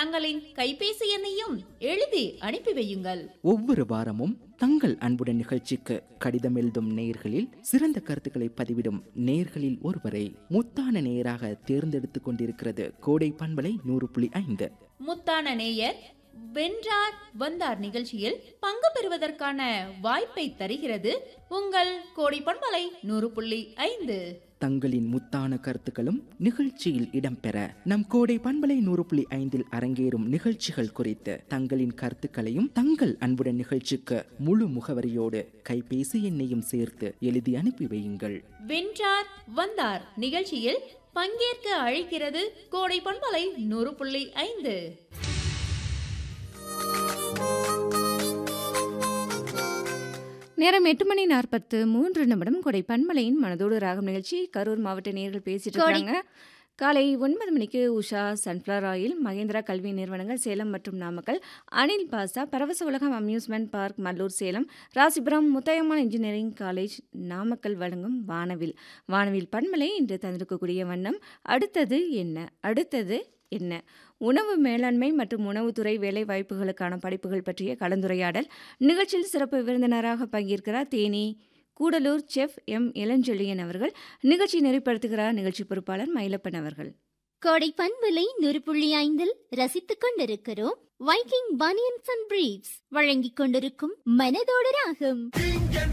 தங்களின் கைபேசி எண்ணையும் எழுதி அனுப்பி வையுங்கள் ஒவ்வொரு வாரமும் தங்கள் அன்புடன் நிகழ்ச்சிக்கு கடிதம் எழுதும் நேயர்களில் சிறந்த கருத்துக்களை பதிவிடும் நேயர்களில் ஒருவரை முத்தான நேயராக தேர்ந்தெடுத்துக் கொண்டிருக்கிறது கோடை பண்பலை நூறு புள்ளி ஐந்து முத்தான நேயர் வென்றார் வந்தார் நிகழ்ச்சியில் பங்கு பெறுவதற்கான வாய்ப்பை தருகிறது உங்கள் கோடி பண்பலை நூறு புள்ளி ஐந்து தங்களின் முத்தான கருத்துக்களும் நிகழ்ச்சியில் இடம்பெற நம் கோடை பண்பலை நூறு புள்ளி ஐந்தில் அரங்கேறும் நிகழ்ச்சிகள் குறித்து தங்களின் கருத்துக்களையும் தங்கள் அன்புடன் நிகழ்ச்சிக்கு முழு முகவரியோடு கைபேசி எண்ணையும் சேர்த்து எழுதி அனுப்பி வையுங்கள் வென்றார் வந்தார் நிகழ்ச்சியில் பங்கேற்க அழைக்கிறது கோடை பண்பலை நூறு புள்ளி ஐந்து நேரம் எட்டு மணி நாற்பத்து மூன்று நிமிடம் கொடை பன்மலையின் மனதோடு ராகம் நிகழ்ச்சி கரூர் மாவட்ட நேர்கள் பேசிட்டு கொடை- இருக்காங்க காலை ஒன்பது மணிக்கு உஷா சன்ஃப்ளவர் ஆயில் மகேந்திரா கல்வி நிறுவனங்கள் சேலம் மற்றும் நாமக்கல் அனில் பாசா பரவச உலகம் amusement park Mallur Salem Rasipuram Muthayammal engineering college Namakkal வழங்கும் வானவில் வானவில் பன்மலை இன்று தந்திருக்கக்கூடிய வண்ணம் அடுத்தது என்ன அடுத்தது என்ன உணவு மேலாண்மை மற்றும் உணவுத்துறை வேலை வாய்ப்புகளுக்கான படிப்புகள் பற்றிய கலந்துரையாடல் நிகழ்ச்சியில் சிறப்பு விருந்தினராக பங்கேற்கிறார் தேனி கூடலூர் செஃப் எம் இளஞ்செழியன் அவர்கள் நிகழ்ச்சி நெறிப்படுத்துகிறார் நிகழ்ச்சி பொறுப்பாளர் மயிலப்பன் அவர்கள் கோடை பண்பலை நூறு புள்ளி ஐந்தில் ரசித்துக் கொண்டிருக்கிறோம் வைக்கிங் பனியன்ஸ் அண்ட் பிரீவ்ஸ் வழங்கிக் கொண்டிருக்கும் மனதோடு ராகம்